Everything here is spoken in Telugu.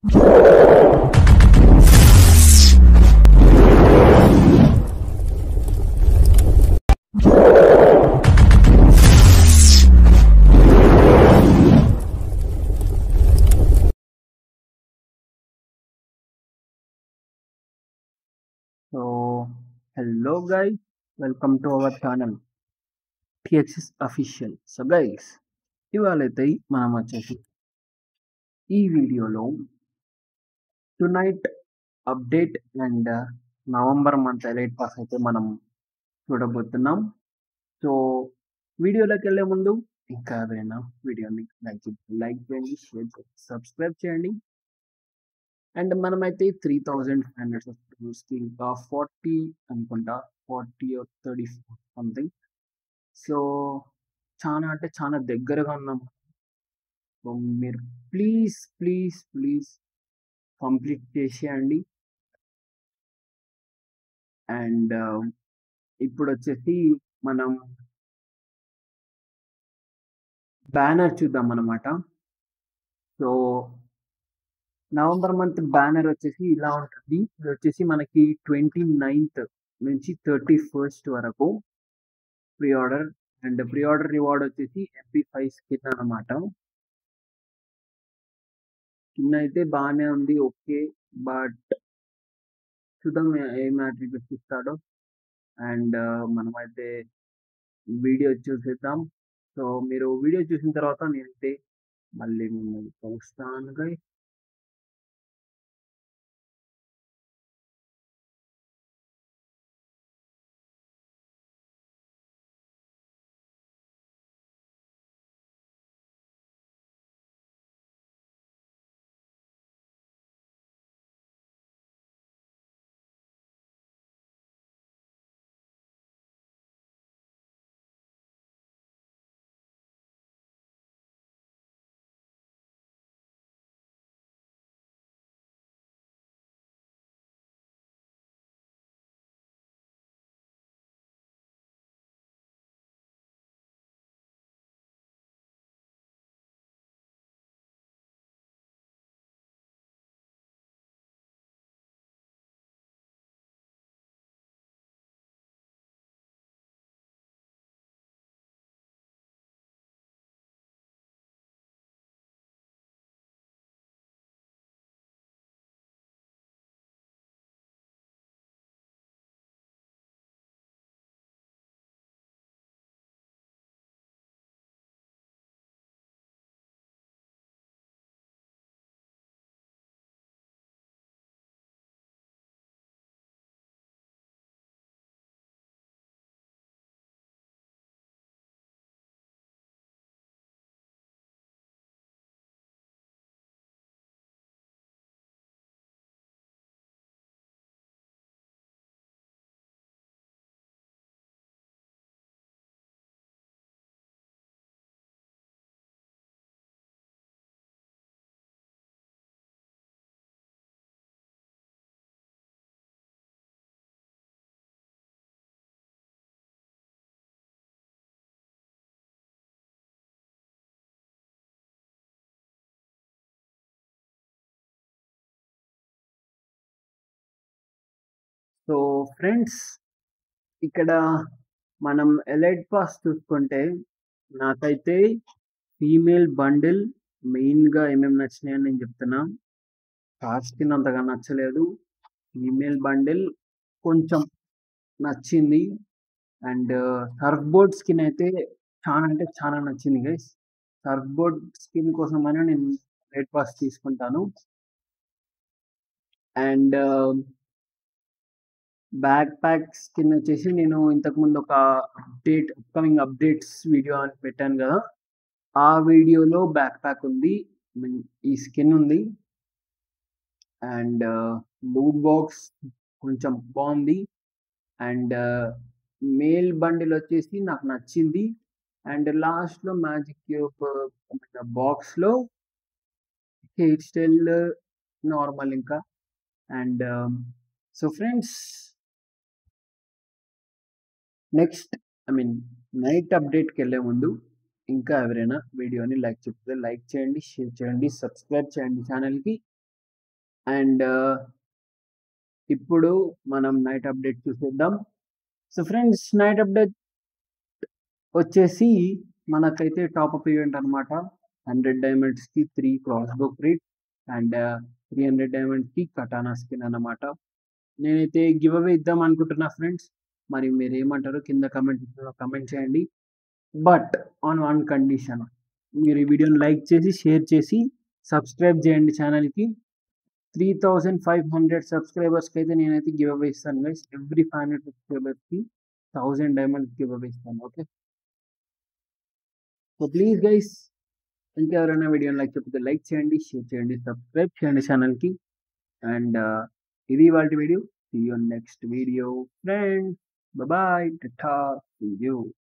so hello guys welcome to our channel టిఎక్సిస్ అఫీషియల్ సో గైస్ ఇవాళైతే మనం వచ్చేసి ఈ వీడియోలో tonight update and November month elite pass అయితే మనం చూడబోతున్నాం సో వీడియోలోకి వెళ్ళే ముందు ఇంకా ఎవరైనా వీడియోని లైక్ లైక్ చేయండి షేర్ చేయండి సబ్స్క్రైబ్ చేయండి అండ్ మనమైతే త్రీ థౌజండ్ ఫైవ్ హండ్రెడ్ సబ్స్క్రైబర్స్కి ఇంకా ఫార్టీ అనుకుంటా ఫార్టీ థర్టీ సంథింగ్ సో చాలా అంటే చాలా దగ్గరగా ఉన్నాం సో మీరు ప్లీజ్ ప్లీజ్ ప్లీజ్ కంప్లీట్ చేసేయండి అండ్ ఇప్పుడు వచ్చేసి మనం బ్యానర్ చూద్దాం అన్నమాట సో నవంబర్ మంత్ బ్యానర్ వచ్చేసి ఇలా ఉంటుంది ఇది వచ్చేసి మనకి ట్వంటీ నైన్త్ నుంచి థర్టీ ఫస్ట్ వరకు pre order and pre order reward వచ్చేసి ఎంపీ ఫైవ్ స్కిన్ అనమాట స్కిన్ అయితే బాగానే ఉంది ఓకే బట్ చూద్దాం ఏం అట్రిబ్యూట్స్ ఇస్తాడో అండ్ మనమైతే వీడియో చూసేద్దాం సో మీరు వీడియో చూసిన తర్వాత నేనైతే మళ్ళీ మిమ్మల్ని కలుస్తాను గై సో ఫ్రెండ్స్ ఇక్కడ మనం ఎలైట్ పాస్ చూసుకుంటే నాకైతే ఫీమేల్ బండిల్ మెయిన్గా ఏమేమి నచ్చినాయని నేను చెప్తున్నా కార్ స్కిన్ అంతగా నచ్చలేదు ఫీమేల్ బండిల్ కొంచెం నచ్చింది అండ్ సర్ఫ్ బోర్డ్ స్కిన్ అయితే చాలా అంటే చాలా నచ్చింది గైస్ సర్ఫ్ బోర్డ్ స్కిన్ కోసమైనా నేను ఎలైట్ పాస్ తీసుకుంటాను అండ్ బ్యాక్ ప్యాక్ స్కిన్ వచ్చేసి నేను ఇంతకుముందు ఒక అప్డేట్ అప్కమింగ్ అప్డేట్స్ వీడియో అని పెట్టాను కదా ఆ వీడియోలో బ్యాక్ ప్యాక్ ఉంది ఈ స్కిన్ ఉంది అండ్ లూట్ బాక్స్ కొంచెం బాగుంది అండ్ మేల్ బండిల్ వచ్చేసి నాకు నచ్చింది అండ్ లాస్ట్లో మ్యాజిక్ క్యూబ్ బాక్స్లో హెయిర్ స్టైల్ నార్మల్ ఇంకా and so friends next I mean night అప్డేట్కి వెళ్ళే ముందు ఇంకా ఎవరైనా వీడియోని లైక్ చెప్తే లైక్ చేయండి షేర్ చేయండి సబ్స్క్రైబ్ చేయండి ఛానల్కి అండ్ ఇప్పుడు మనం నైట్ అప్డేట్ చూసేద్దాం సో ఫ్రెండ్స్ నైట్ అప్డేట్ వచ్చేసి మనకైతే టాప్అప్ ఈవెంట్ అనమాట హండ్రెడ్ డైమండ్స్కి three crossbow crit and three hundred డైమండ్స్కి కటానా స్కిన్ అన్నమాట నేనైతే గివ్ అవే ఇద్దాం అనుకుంటున్నా ఫ్రెండ్స్ మరి మీరు ఏమంటారో కింద కమెంట్ కమెంట్ చేయండి బట్ ఆన్ వన్ కండిషన్ మీరు ఈ వీడియోని లైక్ చేసి షేర్ చేసి సబ్స్క్రైబ్ చేయండి ఛానల్కి త్రీ థౌజండ్ ఫైవ్ హండ్రెడ్ సబ్స్క్రైబర్స్కి అయితే నేనైతే గివ్ అవే ఇస్తాను గైస్ ఎవ్రీ ఫైవ్ హండ్రెడ్ సబ్స్క్రైబర్స్కి థౌజండ్ డైమండ్స్ గివ్ అవే ఇస్తాను ఓకే సో ప్లీజ్ గైస్ ఇంకెవరైనా వీడియోని లైక్ చెప్పితే లైక్ చేయండి షేర్ చేయండి సబ్స్క్రైబ్ చేయండి ఛానల్కి అండ్ ఇది వాళ్ళ video see you next video friends bye tata see you